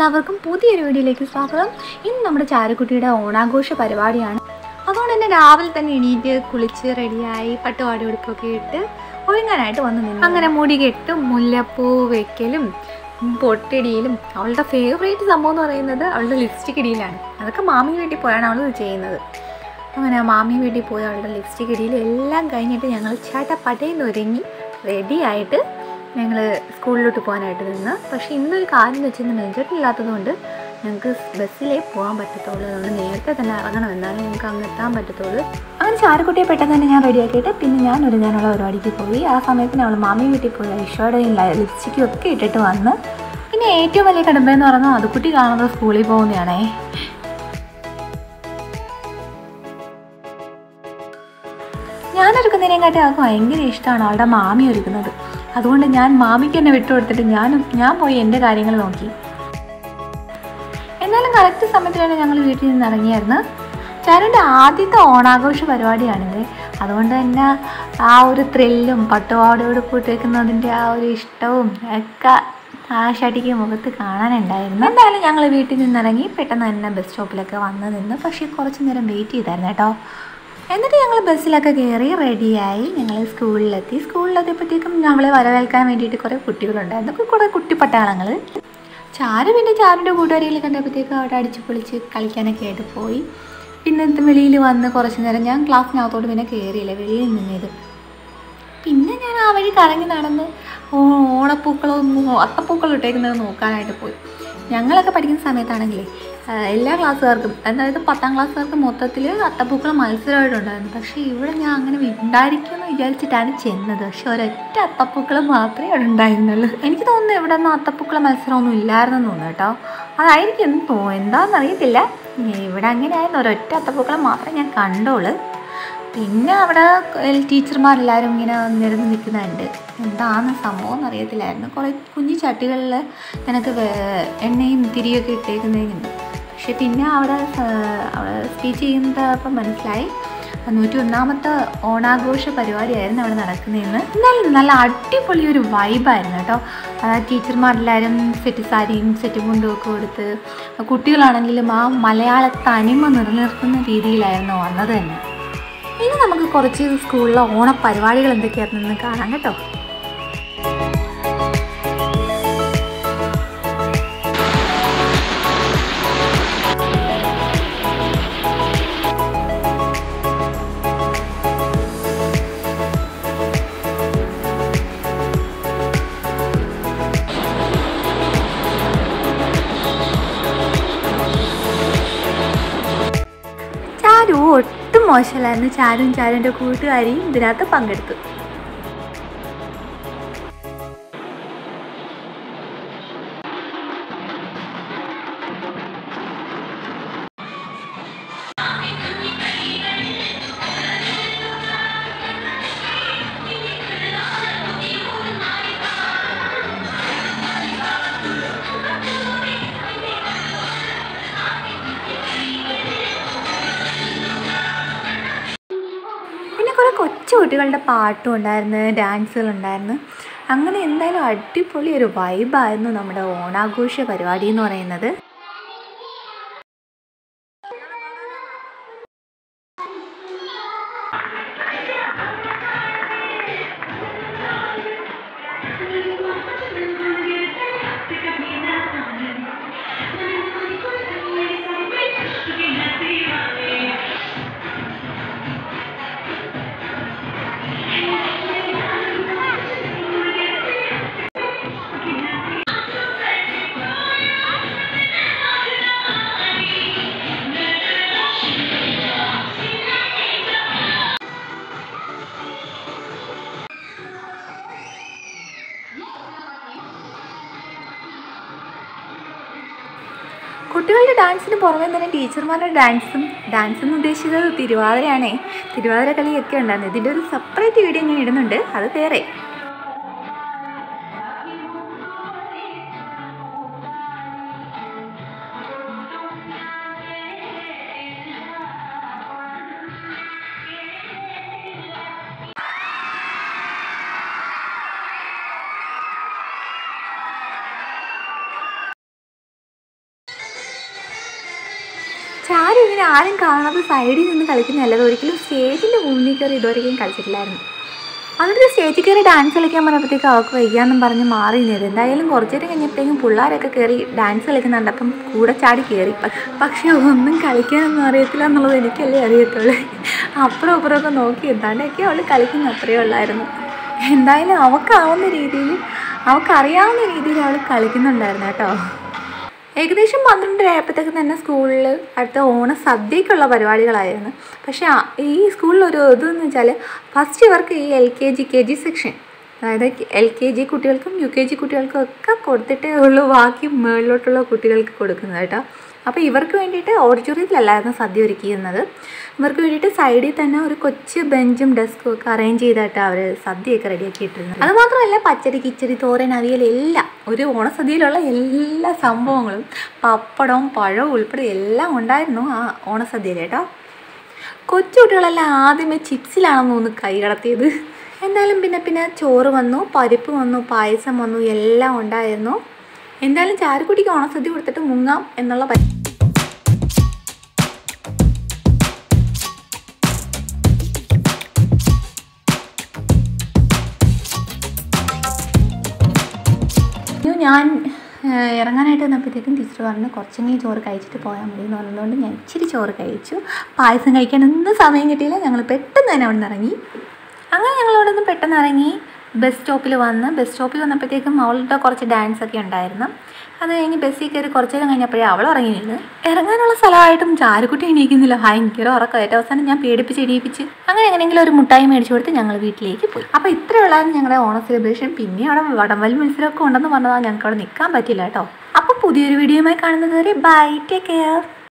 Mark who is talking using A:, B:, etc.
A: എല്ലാവർക്കും പുതിയൊരു വീഡിയോയിലേക്ക് സ്വാഗതം ഇന്ന് നമ്മുടെ ചാരുക്കുട്ടിയുടെ ഓണാഘോഷ പരിപാടിയാണ് അതുകൊണ്ട് തന്നെ രാവിലെ തന്നെ എണീറ്റ് കുളിച്ച് റെഡിയായി പട്ടുപാടി ഉടുപ്പൊക്കെ ഇട്ട് ഒരുങ്ങാനായിട്ട് വന്നു നിന്നു അങ്ങനെ മുടി കെട്ടും മുല്ലപ്പൂ വെക്കലും പൊട്ടിടിയിലും അവളുടെ ഫേവറേറ്റ് സംഭവം എന്ന് പറയുന്നത് അവളുടെ ലിപ്സ്റ്റിക് ഇടിയിലാണ് അതൊക്കെ മാമി വീട്ടിൽ പോയാണ് അവൾ ഇത് ചെയ്യുന്നത് അങ്ങനെ മാമി വീട്ടിൽ പോയി അവളുടെ ലിപ്സ്റ്റിക് ഇടിയിൽ എല്ലാം കഴിഞ്ഞിട്ട് ഞങ്ങൾ ചേട്ടപ്പട്ടയിൽ ഒരുങ്ങി റെഡിയായിട്ട് ഞങ്ങൾ സ്കൂളിലോട്ട് പോകാനായിട്ട് നിന്ന് പക്ഷേ ഇന്നൊരു കാര്യം എന്ന് വെച്ചാൽ നെഞ്ചട്ടില്ലാത്തത് കൊണ്ട് ഞങ്ങൾക്ക് ബസ്സിലേ പോകാൻ പറ്റത്തുള്ളൂ അതുകൊണ്ട് നേരത്തെ തന്നെ ഇറങ്ങണം എന്നാലും ഞങ്ങൾക്ക് അങ്ങ് എത്താൻ പറ്റത്തുള്ളൂ അങ്ങനെ ചാരക്കുട്ടിയെ പെട്ടെന്ന് തന്നെ ഞാൻ റെഡിയാക്കിയിട്ട് പിന്നെ ഞാൻ ഒരുങ്ങാനുള്ള പരിപാടിക്ക് പോയി ആ സമയത്തിന് അവൾ മാമി വീട്ടിൽ പോയി ഐഷോടെയും ലിപ്സ്റ്റിക്കും ഒക്കെ ഇട്ടിട്ട് വന്ന് പിന്നെ ഏറ്റവും വലിയ കടുമ്പയെന്ന് പറഞ്ഞാൽ അത് കുട്ടി കാണുന്നത് സ്കൂളിൽ പോകുന്നതാണേ ഞാൻ ഒരുക്കുന്നതിനെക്കാട്ടി അവൾക്ക് ഭയങ്കര ഇഷ്ടമാണ് അവളുടെ മാമി ഒരുക്കുന്നത് അതുകൊണ്ട് ഞാൻ മാമിക്ക് എന്നെ വിട്ടുകൊടുത്തിട്ട് ഞാനും ഞാൻ പോയി എൻ്റെ കാര്യങ്ങൾ നോക്കി എന്നാലും കറക്റ്റ് സമയത്തിലാണ് ഞങ്ങൾ വീട്ടിൽ നിന്ന് ഇറങ്ങിയായിരുന്നു ചാരുൻ്റെ ആദ്യത്തെ ഓണാഘോഷ പരിപാടിയാണിത് അതുകൊണ്ട് തന്നെ ആ ഒരു ത്രില്ലും പട്ടുപാവടയോട് കൂട്ടിവെക്കുന്നതിൻ്റെ ആ ഒരു ഇഷ്ടവും ഒക്കെ ആ ഷടിക്ക് മുഖത്ത് കാണാനുണ്ടായിരുന്നു എന്തായാലും ഞങ്ങൾ വീട്ടിൽ നിന്നിറങ്ങി പെട്ടെന്ന് തന്നെ ബസ് സ്റ്റോപ്പിലൊക്കെ വന്ന് നിന്ന് പക്ഷേ കുറച്ച് നേരം വെയിറ്റ് ചെയ്തായിരുന്നു കേട്ടോ എന്നിട്ട് ഞങ്ങൾ ബസ്സിലൊക്കെ കയറി റെഡിയായി ഞങ്ങൾ സ്കൂളിലെത്തി സ്കൂളിലെത്തിയപ്പോഴത്തേക്കും ഞങ്ങളെ വരവേൽക്കാൻ വേണ്ടിയിട്ട് കുറേ കുട്ടികളുണ്ടായിരുന്നു കുറേ കുട്ടിപ്പട്ടാളങ്ങൾ ചാരു പിന്നെ ചാരുൻ്റെ കൂട്ടുകാരികൾ കണ്ടപ്പോഴത്തേക്കും അവിടെ അടിച്ച് പൊളിച്ച് കളിക്കാനൊക്കെ ആയിട്ട് പോയി പിന്നെ വെളിയിൽ വന്ന് കുറച്ച് നേരം ഞാൻ ക്ലാസ്സിനകത്തോട്ട് പിന്നെ കയറിയില്ല വെളിയിൽ നിന്നത് പിന്നെ ഞാൻ ആ വഴി കറങ്ങി നടന്ന് ഓ- ഓണപ്പൂക്കളും അത്തപ്പൂക്കളും ഇട്ടേക്കുന്നത് നോക്കാനായിട്ട് പോയി ഞങ്ങളൊക്കെ പഠിക്കുന്ന സമയത്താണെങ്കിലേ ആ, എല്ലാ ക്ലാസ്സുകാർക്കും അതായത് പത്താം ക്ലാസ്സുകാർക്ക് മൊത്തത്തിൽ അത്തപ്പൂക്കൾ മത്സരമായിട്ടുണ്ടായിരുന്നു പക്ഷേ ഇവിടെ ഞാൻ അങ്ങനെ ഉണ്ടായിരിക്കുമെന്ന് വിചാരിച്ചിട്ടാണ് ചെന്നത് പക്ഷെ ഒരൊറ്റ അത്തപ്പൂക്കൾ മാത്രമേ അവിടെ ഉണ്ടായിരുന്നുള്ളൂ എനിക്ക് തോന്നുന്നു ഇവിടെ ഒന്നും അത്തപ്പൂക്കള മത്സരമൊന്നും ഇല്ലായിരുന്നെന്ന് തോന്നുന്നു കേട്ടോ അതായിരിക്കും എന്ന് തോ എന്താണെന്ന് അറിയത്തില്ല ഇവിടെ അങ്ങനെയായിരുന്നു ഒരൊറ്റ അത്തപ്പൂക്കളം മാത്രമേ ഞാൻ കണ്ടോളൂ പിന്നെ അവിടെ ടീച്ചർമാരെല്ലാവരും ഇങ്ങനെ നിരന്ന് നിൽക്കുന്നുണ്ട് എന്താണ് സംഭവം എന്നറിയത്തില്ലായിരുന്നു കുറേ കുഞ്ഞു ചട്ടികളിൽ നിനക്ക് വേ- എണ്ണയും തിരിയൊക്കെ ഇട്ടേക്കുന്നതിനുണ്ട് പക്ഷെ പിന്നെ അവിടെ സ- അവിടെ സ്പീച്ച് ചെയ്യുന്നതപ്പം മനസ്സിലായി നൂറ്റി ഒന്നാമത്തെ ഓണാഘോഷ പരിപാടിയായിരുന്നു അവിടെ നടക്കുന്നതെന്ന് എന്നാലും നല്ല അടിപൊളി ഒരു വൈബായിരുന്നു കേട്ടോ അതായത് ടീച്ചർമാരെല്ലാവരും സെറ്റ് സാരിയും സെറ്റ് മുണ്ടും ഒക്കെ കൊടുത്ത് കുട്ടികളാണെങ്കിലും ആ മലയാള തനിമ നിലനിർത്തുന്ന രീതിയിലായിരുന്നു വന്നത് തന്നെ ഇനി നമുക്ക് കുറച്ച് സ്കൂളിലെ ഓണപ്പരിപാടികൾ എന്തൊക്കെയാണെന്ന് കാണാം കേട്ടോ ചാരു ഒട്ടും മോശമല്ലായിരുന്നു ചാരും ചാരുൻ്റെ കൂട്ടുകാരിയും ഇതിനകത്ത് പങ്കെടുത്തു പിന്നെ കുറേ കൊച്ചു കുട്ടികളുടെ പാട്ടും ഉണ്ടായിരുന്നു ഡാൻസുകളുണ്ടായിരുന്നു അങ്ങനെ എന്തായാലും അടിപൊളി ഒരു വൈബായിരുന്നു നമ്മുടെ ഓണാഘോഷ പരിപാടി എന്ന് പറയുന്നത് കുട്ടികളുടെ ഡാൻസിന് പുറമെ തന്നെ ടീച്ചർമാരുടെ ഡാൻസും ഡാൻസ് എന്ന് ഉദ്ദേശിച്ചത് തിരുവാതിരയാണേ തിരുവാതിര കളിയൊക്കെ ഉണ്ടായിരുന്നു ഇതിൻ്റെ ഒരു സെപ്പറേറ്റ് വീഡിയോ ഞാൻ ഇടുന്നുണ്ട് അത് വേറെ അങ്ങനെ ആരും കാണാതെ സൈഡിൽ നിന്ന് കളിക്കുന്നതല്ലത് ഒരിക്കലും സ്റ്റേജിൻ്റെ മുന്നിൽ കയറി ഇതുവരെയും കളിച്ചിട്ടില്ലായിരുന്നു എന്നിട്ട് സ്റ്റേജിൽ കയറി ഡാൻസ് കളിക്കാൻ പറഞ്ഞപ്പോഴത്തേക്ക് അവൾക്ക് വയ്യാന്നും പറഞ്ഞ് മാറി നിന്നത് എന്തായാലും കുറച്ച് നേരം കഴിഞ്ഞപ്പോഴത്തേക്കും പിള്ളേരൊക്കെ കയറി ഡാൻസ് കളിക്കുന്നുണ്ട് അപ്പം കൂടെ ചാടി കയറി പക്ഷെ ഒന്നും കളിക്കാനൊന്നും അറിയത്തില്ല എന്നുള്ളത് എനിക്കല്ലേ അറിയത്തുള്ളൂ അപ്പുറം അപ്പുറമൊക്കെ നോക്കി എന്താണ്ടൊക്കെ അവൾ കളിക്കുന്ന അത്രയേ ഉള്ളായിരുന്നു എന്തായാലും അവൾക്കാവുന്ന രീതിയിൽ അവൾക്കറിയാവുന്ന രീതിയിൽ അവൾ കളിക്കുന്നുണ്ടായിരുന്നു കേട്ടോ ഏകദേശം പന്ത്രണ്ടര ആയപ്പോഴത്തേക്ക് തന്നെ സ്കൂളിൽ അടുത്ത ഓണ സദ്യക്കുള്ള പരിപാടികളായിരുന്നു പക്ഷേ ആ- ഈ സ്കൂളിൽ ഒരു ഇതെന്ന് വെച്ചാൽ ഫസ്റ്റ് ഇവർക്ക് ഈ L K G K G section അതായത് എൽ കെ ജി കുട്ടികൾക്കും യു കെ ജി കുട്ടികൾക്കും ഒക്കെ കൊടുത്തിട്ടേ ഉള്ളൂ ബാക്കി മുകളിലോട്ടുള്ള കുട്ടികൾക്ക് കൊടുക്കുന്നത് കേട്ടോ അപ്പോൾ ഇവർക്ക് വേണ്ടിയിട്ട് ഓഡിറ്റോറിയത്തിലല്ലായിരുന്നു സദ്യ ഒരുക്കിയിരുന്നത് ഇവർക്ക് വേണ്ടിയിട്ട് സൈഡിൽ തന്നെ ഒരു കൊച്ചു ബെഞ്ചും ഡെസ്കും ഒക്കെ അറേഞ്ച് ചെയ്തിട്ട് അവർ സദ്യയൊക്കെ റെഡിയാക്കി ഇട്ടിരുന്നത് അത് മാത്രമല്ല പച്ചടി കിച്ചടി തോരൻ അവിയൽ എല്ലാം ഒരു ഓണസദ്യയിലുള്ള എല്ലാ സംഭവങ്ങളും പപ്പടവും പഴവും ഉൾപ്പെടെ എല്ലാം ഉണ്ടായിരുന്നു ആ ഓണസദ്യയിൽ കേട്ടോ കൊച്ചു കുട്ടികളെല്ലാം ആദ്യമേ ചിപ്സിലാണെന്ന് തോന്നുന്നു കൈ കടത്തിയത് എന്തായാലും പിന്നെ പിന്നെ ചോറ് വന്നു പരിപ്പ് വന്നു പായസം വന്നു എല്ലാം ഉണ്ടായിരുന്നു എന്തായാലും ചാരുക്കുട്ടിക്ക് ഓണസദ്യ കൊടുത്തിട്ട് മുങ്ങാം എന്നുള്ള പരി- അയ്യോ, ഞാൻ ഏഹ്, ഇറങ്ങാനായിട്ട് വന്നപ്പോഴത്തേക്കും ടീച്ചർ പറഞ്ഞു കുറച്ചെങ്കിലും ചോറ് കഴിച്ചിട്ട് പോയാൽ മതി എന്ന് പറഞ്ഞതുകൊണ്ട് ഞാൻ ഇച്ചിരി ചോറ് കഴിച്ചു പായസം കഴിക്കാൻ ഒന്നും സമയം കിട്ടിയില്ല ഞങ്ങൾ പെട്ടെന്ന് തന്നെ അവിടെ നിന്ന് ഇറങ്ങി അങ്ങനെ ഞങ്ങൾ അവിടെ നിന്ന് പെട്ടെന്ന് ഇറങ്ങി ബസ് സ്റ്റോപ്പിൽ വന്ന് ബസ് സ്റ്റോപ്പിൽ വന്നപ്പോഴത്തേക്കും അവളുടെ കുറച്ച് ഡാൻസ് ഒക്കെ ഉണ്ടായിരുന്നു അത് കഴിഞ്ഞ് ബസ്സിൽ കയറി കുറച്ച് നേരം കഴിഞ്ഞപ്പോഴേ അവൾ ഇറങ്ങിയിരുന്നു ഇറങ്ങാനുള്ള സ്ഥലമായിട്ടും ചാരുക്കുട്ടി എണീക്കുന്നില്ല ഭയങ്കര ഉറക്കമായിട്ട് അവസാനം ഞാൻ പേടിപ്പിച്ച് എണീപ്പിച്ച് അങ്ങനെ എങ്ങനെയെങ്കിലും ഒരു മുട്ടായി മേടിച്ചു കൊടുത്ത് ഞങ്ങൾ വീട്ടിലേക്ക് പോയി അപ്പോൾ ഇത്രയുള്ളായിരുന്നു ഞങ്ങളുടെ ഓണ സെലിബ്രേഷൻ പിന്നെ അവിടെ വടംവലി മത്സരമൊക്കെ ഉണ്ടെന്ന് പറഞ്ഞതാൽ ഞങ്ങൾക്ക് അവിടെ നിൽക്കാൻ പറ്റില്ല കേട്ടോ അപ്പോൾ പുതിയൊരു വീഡിയോയുമായി കാണുന്നത് വരെ ബൈ ടേക്ക് കെയർ